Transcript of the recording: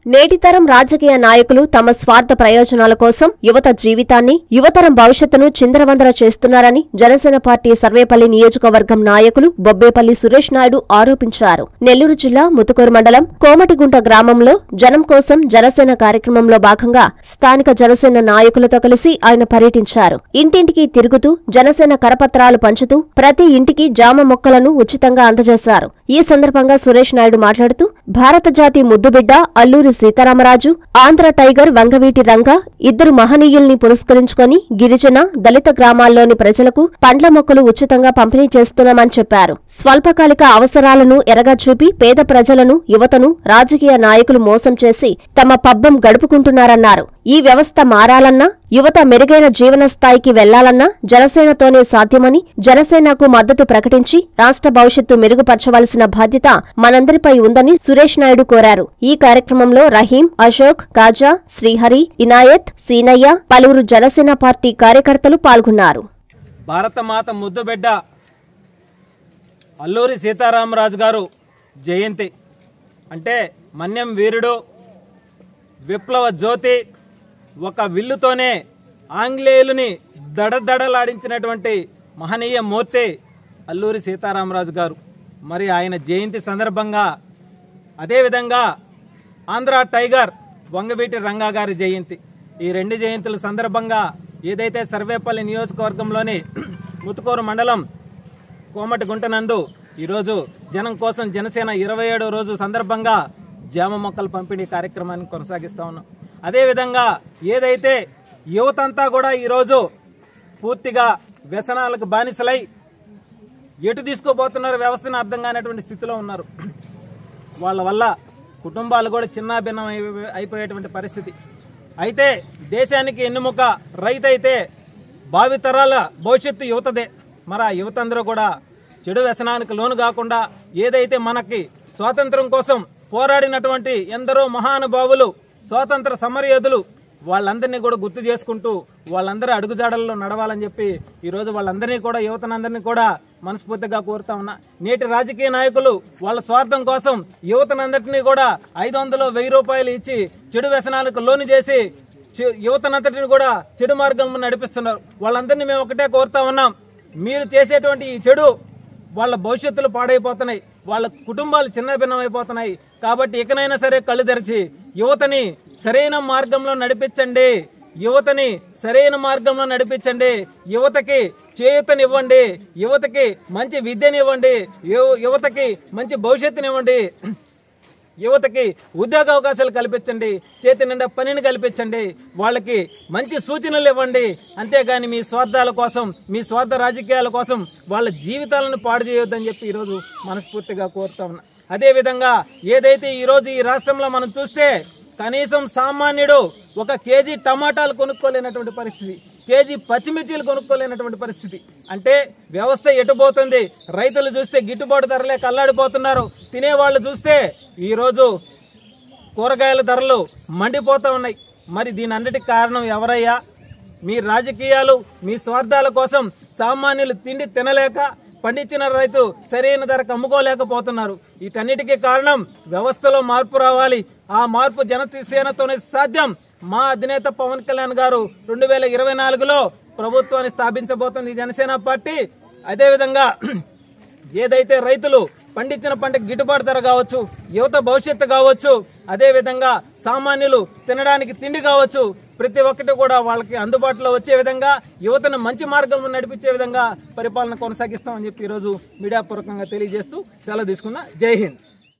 నేటి తరం రాజకీయ నాయకులు తమ స్వార్థ ప్రయోజనాల కోసం యువత జీవితాన్ని యువతరం భవిష్యత్తును చిందరవందర చేస్తున్నారని జనసేన పార్టీ సర్వేపల్లి నియోజకవర్గం నాయకులు బొబ్బేపల్లి సురేష్ నాయుడు ఆరోపించారు నెల్లూరు జిల్లా ముతుకూరు మండలం కోమటిగుంట గ్రామంలో జనం కోసం జనసేన కార్యక్రమంలో భాగంగా స్థానిక జనసేన నాయకులతో కలిసి ఆయన పర్యటించారు ఇంటింటికి తిరుగుతూ జనసేన కరపత్రాలు పంచుతూ ప్రతి ఇంటికి జామ మొక్కలను ఉచితంగా అందజేశారు ఈ సందర్భంగా సురేష్ నాయుడు మాట్లాడుతూ భారత జాతి ముద్దుబిడ్డ అల్లూరి సీతారామరాజు ఆంధ్ర టైగర్ వంగవీటి రంగ ఇద్దరు మహనీయుల్ని పురస్కరించుకొని గిరిజన దళిత గ్రామాల్లోని ప్రజలకు పండ్ల మొక్కలు ఉచితంగా పంపిణీ చేస్తున్నామని చెప్పారు స్వల్పకాలిక అవసరాలను ఎరగా చూపి పేద ప్రజలను యువతను రాజకీయ నాయకులు మోసం చేసి తమ పబ్బం గడుపుకుంటున్నారన్నారు ఈ వ్యవస్థ మారాలన్నా యువత మెరుగైన జీవన స్థాయికి వెళ్లాలన్నా జనసేనతోనే సాధ్యమని జనసేనకు మద్దతు ప్రకటించి రాష్ట్ర భవిష్యత్తు మెరుగుపరచవలసిన బాధ్యత మనందరిపై ఉందని సురేష్ నాయుడు కోరారు ఈ కార్యక్రమంలో రహీం అశోక్ కాజా శ్రీహరి ఇనాయత్ సీనయ్య పలువురు జనసేన పార్టీ కార్యకర్తలు పాల్గొన్నారు భారతమాత ముద్దుబిడ్డ అల్లూరి సీతారామరాజు గారు జయంతి అంటే మన్యం వీరుడు విప్లవ జ్యోతి ఒక విల్లుతోనే ఆంగ్లేయులని దడదడలాడించినటువంటి మహనీయ మూర్తి అల్లూరి సీతారామరాజు గారు మరి ఆయన జయంతి సందర్భంగా అదేవిధంగా ఆంధ్ర టైగర్ వంగవీటి రంగా గారి జయంతి ఈ రెండు జయంతుల సందర్భంగా ఏదైతే సర్వేపల్లి నియోజకవర్గంలోని ముతుకూరు మండలం కోమటి గుంటనందు ఈరోజు జనం కోసం జనసేన ఇరవై ఏడో రోజు సందర్భంగా జామ మొక్కల పంపిణీ కార్యక్రమాన్ని కొనసాగిస్తా ఉన్నాం అదేవిధంగా ఏదైతే యువతంతా కూడా ఈరోజు పూర్తిగా వ్యసనాలకు బానిసలై ఎటు తీసుకోబోతున్నారు వ్యవస్థను అర్థం కానటువంటి స్థితిలో ఉన్నారు వాళ్ళ వల్ల కుటుంబాలు కూడా చిన్నాభిన్నం అయి- అయిపోయేటువంటి పరిస్థితి అయితే దేశానికి ఎన్నుముక రైతు అయితే భావితరాల భవిష్యత్తు యువతదే మరి ఆ యువత అందరూ కూడా చెడు వ్యసనానికి లోను కాకుండా ఏదైతే మనకి స్వాతంత్రం కోసం పోరాడినటువంటి ఎందరో మహానుభావులు స్వాతంత్ర సమరయోధులు వాళ్ళందరినీ కూడా గుర్తు చేసుకుంటూ వాళ్ళందరూ అడుగుజాడల్లో నడవాలని చెప్పి ఈరోజు వాళ్ళందరినీ కూడా యువతనందరినీ కూడా మనస్ఫూర్తిగా కోరుతా ఉన్నా నేటి రాజకీయ నాయకులు వాళ్ళ స్వార్థం కోసం యువతనందరినీ కూడా ఐదు వందలు వెయ్యి రూపాయలు ఇచ్చి చెడు వ్యసనాలకు లోను చేసి చె- యువతనంతటిని కూడా చెడు మార్గం నడిపిస్తున్నారు వాళ్ళందరినీ మేము ఒకటే కోరుతా ఉన్నాం మీరు చేసేటువంటి ఈ చెడు వాళ్ళ భవిష్యత్తులు పాడైపోతున్నాయి వాళ్ళ కుటుంబాలు చిన్న భిన్నమైపోతున్నాయి కాబట్టి ఇకనైనా సరే కళ్ళు తెరిచి యువతని సరైన మార్గంలో నడిపించండి యువతని సరైన మార్గంలో నడిపించండి యువతకి చేయూతనివ్వండి యువతకి మంచి విద్యనివ్వండి యు- యువతకి మంచి భవిష్యత్తునివ్వండి యువతకి ఉద్యోగ అవకాశాలు కల్పించండి చేతి నిండా పనిని కల్పించండి వాళ్ళకి మంచి సూచనలు ఇవ్వండి అంతేగాని మీ స్వార్థాల కోసం మీ స్వార్థ రాజకీయాల కోసం వాళ్ళ జీవితాలను పాడు చేయొద్దని చెప్పి ఈరోజు మనస్ఫూర్తిగా కోరుతా ఉన్నా అదేవిధంగా ఏదైతే ఈరోజు ఈ రాష్ట్రంలో మనం చూస్తే కనీసం సామాన్యుడు ఒక కేజీ టమాటాలు కొనుక్కోలేనటువంటి పరిస్థితి కేజీ పచ్చిమిర్చీలు కొనుక్కోలేనటువంటి పరిస్థితి అంటే వ్యవస్థ ఎటుపోతుంది రైతులు చూస్తే గిట్టుబాటు ధరలే కల్లాడిపోతున్నారు తినేవాళ్ళు చూస్తే ఈరోజు కూరగాయల ధరలు మండిపోతా ఉన్నాయి మరి దీని అన్నిటికి కారణం ఎవరయ్యా మీ రాజకీయాలు మీ స్వార్థాల కోసం సామాన్యులు తిండి తినలేక పండించిన రైతు సరైన ధరకు అమ్ముకోలేకపోతున్నారు వీటన్నిటికీ కారణం వ్యవస్థలో మార్పు రావాలి ఆ మార్పు జనసేనతోనే సాధ్యం మా అధినేత పవన్ కళ్యాణ్ గారు రెండు వేల ఇరవై నాలుగులో ప్రభుత్వాన్ని స్థాపించబోతుంది ఈ జనసేన పార్టీ అదేవిధంగా ఏదైతే రైతులు పండించిన పంటకు గిట్టుబాటు ధర కావచ్చు యువత భవిష్యత్తు కావచ్చు అదే విధంగా సామాన్యులు తినడానికి తిండి కావచ్చు ప్రతి ఒక్కటి కూడా వాళ్ళకి అందుబాటులో వచ్చే విధంగా యువతను మంచి మార్గంలో నడిపించే విధంగా పరిపాలన కొనసాగిస్తామని చెప్పి ఈరోజు మీడియా పూర్వకంగా తెలియజేస్తూ సెలవు తీసుకున్నా జై హింద్